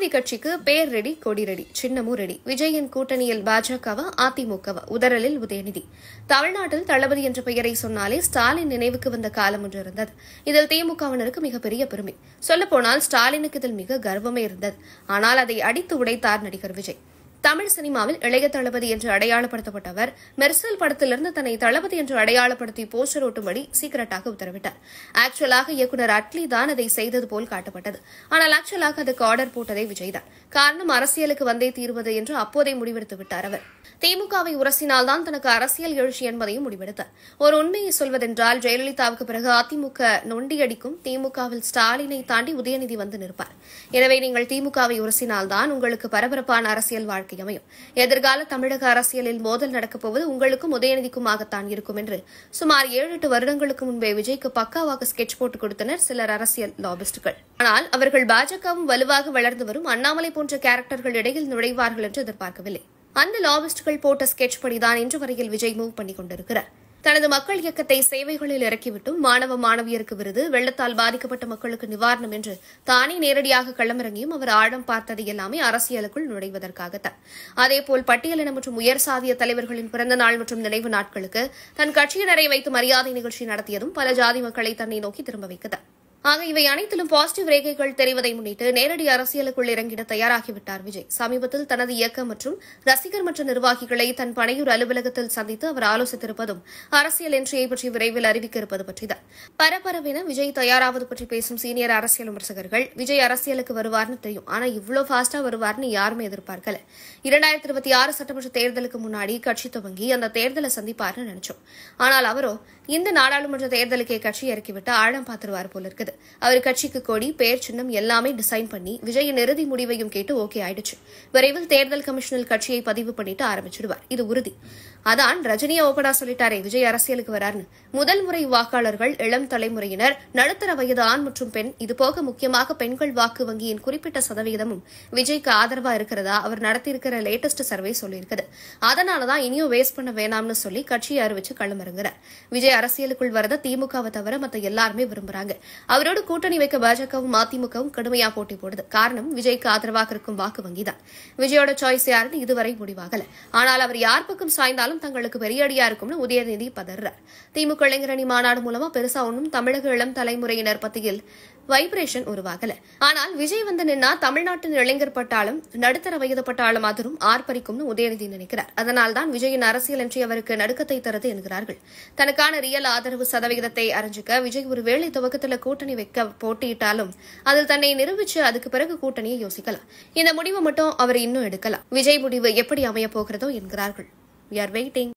தளபதி கட்சிக்கு பேர் ரெடி கொடி ரெடி சின்னமும் ரெடி விஜயின் கூட்டணியில் பாஜகவா அதிமுகவா உதறலில் உதயநிதி தமிழ்நாட்டில் தளபதி என்ற பெயரை சொன்னாலே ஸ்டாலின் நினைவுக்கு வந்த காலம் ஒன்று இருந்தது இதில் திமுகவினருக்கு மிகப்பெரிய பெருமை சொல்லப்போனால் ஸ்டாலினுக்கு இதில் மிக கர்வமே இருந்தது ஆனால் அதை அடித்து உடைத்தார் நடிகர் விஜய் தமிழ் சினிமாவில் இளைய தளபதி என்று அடையாளப்படுத்தப்பட்டவர் மெர்சல் படத்திலிருந்து தன்னை தளபதி என்று அடையாளப்படுத்தி போஸ்டர் ஓட்டும்படி சீக்கிரட்டாக உத்தரவிட்டார் ஆக்சுவலாக இயக்குநர் அட்லி தான் அதை செய்தது போல் காட்டப்பட்டது ஆனால் ஆக்சுவலாக அதுக்கு ஆர்டர் போட்டதே விஜய் தான் காரணம் அரசியலுக்கு வந்தே தீர்வது என்று அப்போதே முடிவெடுத்து விட்டார் அவர் திமுகவை உரசினால்தான் தனக்கு அரசியல் எழுச்சி என்பதையும் முடிவெடுத்தார் ஒரு உண்மையை சொல்வதென்றால் ஜெயலலிதாவுக்கு பிறகு அதிமுக நொண்டியடிக்கும் திமுகவில் ஸ்டாலினை தாண்டி உதயநிதி வந்து நிற்பார் எனவே நீங்கள் திமுகவை உரசினால்தான் உங்களுக்கு பரபரப்பான அரசியல் வாழ்க்கை அமையும் எதிர்கால தமிழக அரசியலில் மோதல் நடக்கப் போவது உங்களுக்கும் உதயநிதிக்குமாகத்தான் இருக்கும் என்று சுமார் ஏழு எட்டு வருடங்களுக்கு முன்பே விஜய்க்கு பக்காவாக ஸ்கெட்ச் போட்டு கொடுத்தனர் சிலர் அரசியல் லாபிஸ்டுகள் ஆனால் அவர்கள் பாஜகவும் வலுவாக வளர்ந்து வரும் அண்ணாமலை போன்ற கேரக்டர்கள் இடையில் நுழைவார்கள் என்று எதிர்பார்க்கவில்லை அந்த லாபிஸ்டுகள் போட்ட ஸ்கெட்ச் படிதான் இன்று வரையில் விஜய் மூவ் பண்ணிக் கொண்டிருக்கிறார் தனது மக்கள் இயக்கத்தை சேவைகளில் இறக்கிவிட்டும் மாணவ மாணவியருக்கு விருது வெள்ளத்தால் பாதிக்கப்பட்ட மக்களுக்கு நிவாரணம் என்று தானே நேரடியாக களமிறங்கியும் அவர் ஆழம் பார்த்தது எல்லாமே அரசியலுக்குள் நுழைவதற்காகத்தான் அதேபோல் பட்டியலின மற்றும் உயர் சாதிய தலைவர்களின் பிறந்த நாள் மற்றும் நினைவு நாட்களுக்கு தன் கட்சியினரை வைத்து மரியாதை நிகழ்ச்சி நடத்தியதும் பல ஜாதி மக்களை தன்னை நோக்கி திரும்ப வைக்கத்தான் ஆக இவை அனைத்திலும் பாசிட்டிவ் ரேகைகள் தெரிவதை முன்னிட்டு நேரடி அரசியலுக்குள் இறங்கிட தயாராகிவிட்டார் விஜய் சமீபத்தில் தனது இயக்கம் மற்றும் ரசிகர் மன்ற நிர்வாகிகளை தன் பனையூர் அலுவலகத்தில் சந்தித்து அவர் ஆலோசித்திருப்பதும் அரசியல் என்ட்ரியை பற்றி விரைவில் அறிவிக்க இருப்பது பற்றிதான் பரபரவென விஜய் தயாராவது பற்றி பேசும் சீனியர் அரசியல் விமர்சகர்கள் விஜய் அரசியலுக்கு வருவார்னு தெரியும் ஆனா இவ்வளவு ஃபாஸ்டா வருவார்னு யாருமே எதிர்பார்க்கல இரண்டாயிரத்தி இருபத்தி ஆறு சட்டமன்ற தேர்தலுக்கு முன்னாடி கட்சி துவங்கி அந்த தேர்தலை சந்திப்பார்னு நினைச்சோம் ஆனால் அவரோ இந்த நாடாளுமன்ற தேர்தலுக்கே கட்சி இறக்கிவிட்டு ஆழம் பார்த்துருவார் போல இருக்குது அவர் கட்சிக்கு கொடி பேர் சின்னம் எல்லாமே டிசைன் பண்ணி விஜயின் இறுதி முடிவையும் கேட்டு ஓகே ஆயிடுச்சு விரைவில் தேர்தல் கமிஷனில் கட்சியை பதிவு பண்ணிட்டு ஆரம்பிச்சிடுவார் இது உறுதி அதான் ரஜினியா ஓபனா சொல்லிட்டாரே விஜய் அரசியலுக்கு வரார்னு முதல் முறை வாக்காளர்கள் இளம் தலைமுறையினர் நடுத்தர வயது ஆண் மற்றும் பெண் இதுபோக முக்கியமாக பெண்கள் வாக்கு வங்கியின் குறிப்பிட்ட சதவீதமும் விஜய்க்கு ஆதரவா இருக்கிறதா அவர் நடத்தியிருக்கிற லேட்டஸ்ட் சர்வே சொல்லியிருக்குது அதனாலதான் இனியும் வேஸ்ட் பண்ண வேணாம்னு சொல்லி கட்சியை அறிவிச்சு களமிறங்குறார் விஜய் அரசியலுக்குள் வரத திமுகவை தவிர மத்த எல்லாருமே விரும்புறாங்க அவரோடு கூட்டணி வைக்க பாஜகவும் அதிமுகவும் கடுமையா போட்டி போடுது காரணம் விஜய்க்கு ஆதரவாக இருக்கும் வாக்கு வங்கிதான் விஜயோட சாய்ஸ் யாருன்னு இதுவரை முடிவாகல ஆனால் அவர் யார் பக்கம் சாய்ந்தாலும் தங்களுக்கு பெரிய அடியா இருக்கும்னு உதயநிதி பதறார் திமுக இளைஞரணி மாநாடு மூலமா பெருசா ஒன்றும் தமிழக இளம் தலைமுறையினர் பத்தியில் வைப்ரேஷன் உருவாகல ஆனால் விஜய் வந்து நின்னா தமிழ்நாட்டின் இளைஞர் பட்டாலும் நடுத்தர வயது பட்டாலும் அதிரும் ஆர்ப்பரிக்கும்னு உதயநிதி நினைக்கிறார் அதனால்தான் விஜயின் அரசியல் என்று அவருக்கு நடுக்கத்தை தருது என்கிறார்கள் தனக்கான ரியல் ஆதரவு சதவிகிதத்தை அறிஞ்சிக்க விஜய் ஒருவேளை துவக்கத்துல கூட்டணி வைக்க போட்டியிட்டாலும் அதில் தன்னை நிரூபிச்சு அதுக்கு பிறகு கூட்டணியை யோசிக்கலாம் இந்த முடிவு மட்டும் அவர் இன்னும் எடுக்கலாம் விஜய் முடிவு எப்படி அமையப் போகிறதோ என்கிறார்கள் we are waiting